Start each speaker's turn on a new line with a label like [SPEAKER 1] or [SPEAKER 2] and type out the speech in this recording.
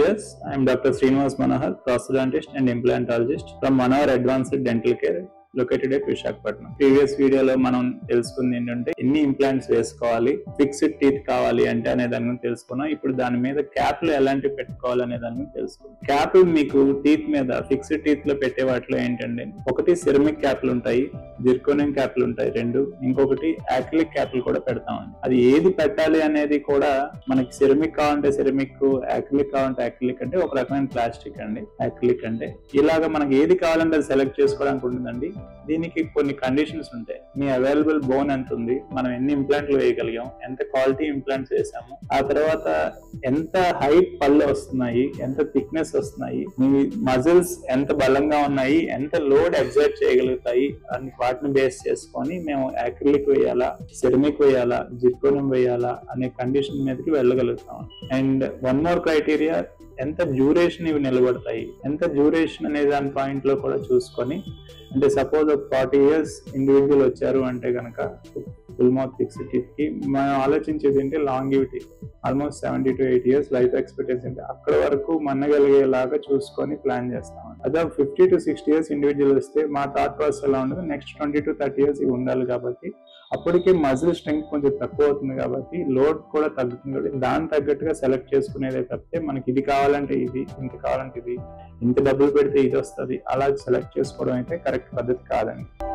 [SPEAKER 1] viewers, I am Dr. Srinivas Manohar, prosthodontist and implantologist from Manohar Advanced Dental Care located at Visakhapatnam previous వీడియోలో మనం తెలుసుకుంది ఏంటంటే ఎన్ని implants వేసుకోవాలి ఫిక్స్డ్ టీత్ కావాలి అంటే అనే దాని గురించి తెలుసుకున్నాం ఇప్పుడు దాని మీద క్యాప్లు ఎలాంటివి పెట్టుకోవాలి అనే దాని గురించి తెలుసుకున్నాం క్యాప్ మీకు టీత్ మీద ఫిక్స్డ్ టీత్ లో పెట్టే వాటిలో ఏంటంటే ఒకటి సిరమిక్ క్యాప్లు ఉంటాయి జిర్కోనియం క్యాప్లు ఉంటాయి రెండు ఇంకొకటి యాక్రిలిక్ క్యాప్లు కూడా పెడతామండి అది ఏది పెట్టాలి అనేది కూడా మనకి సిరమిక్ కావాలంటే సిరమిక్ యాక్రిలిక్ కావాలంటే యాక్రిలిక్ అంటే ఒక రకమైన ప్లాస్టిక్ అండి యాక్రిలిక్ అంటే ఇలాగ మనకి ఏది కావాలంటే అది సెలెక్ట్ చేసుకోవడానికి ఉంటుందండి దీనికి కొన్ని కండిషన్స్ ఉంటాయి మీ అవైలబుల్ బోన్ ఎంత ఉంది మనం ఎన్ని ఇంప్లాంట్లు వేయగలిగాం ఎంత క్వాలిటీ ఇంప్లాంట్స్ వేసాము ఆ తర్వాత ఎంత హైట్ పళ్ళు వస్తున్నాయి ఎంత థిక్నెస్ వస్తున్నాయి మీ మజిల్స్ ఎంత బలంగా ఉన్నాయి ఎంత లోడ్ ఎగ్జర్ట్ చేయగలుగుతాయి అని వాటిని బేస్ చేసుకొని మేము యాక్రిలిక్ వేయాలా సెరమిక్ వేయాలా జిర్కోనియం వేయాలా అనే కండిషన్ మీదకి వెళ్ళగలుగుతాం అండ్ వన్ మోర్ క్రైటీరియా ఎంత డ్యూరేషన్ ఇవి నిలబడతాయి ఎంత డ్యూరేషన్ అనే దాని పాయింట్ లో కూడా చూసుకొని అంటే సపోజ్ ఒక ఫార్టీ ఇయర్స్ ఇండివిజువల్ వచ్చారు అంటే కనుక ఫుల్ మౌత్ ఫిక్స్డ్ కి మనం ఆలోచించేది ఏంటి longevity almost seventy to eight years life expectancy అంటే అక్కడ వరకు మన్నగలిగేలాగా చూసుకొని ప్లాన్ చేస్తాం అదే fifty to sixty years individual వస్తే మా థాట్ ప్రాసెస్ ఎలా ఉండదు next twenty to thirty years ఇవి ఉండాలి కాబట్టి అప్పటికే మజిల్ స్ట్రెంగ్త్ కొంచెం తక్కువ అవుతుంది కాబట్టి లోడ్ కూడా తగ్గుతుంది కాబట్టి దాని తగ్గట్టుగా సెలెక్ట్ చేసుకునేదే తప్పితే మనకి ఇది కావాలంటే ఇది ఇంత కావాలంటే ఇది ఇంత డబ్బులు పెడితే ఇది వస్తుంది అలా సెలెక్ట్ చేసుకోవడం అయితే కరెక్ట్ పద్ధతి కాదండి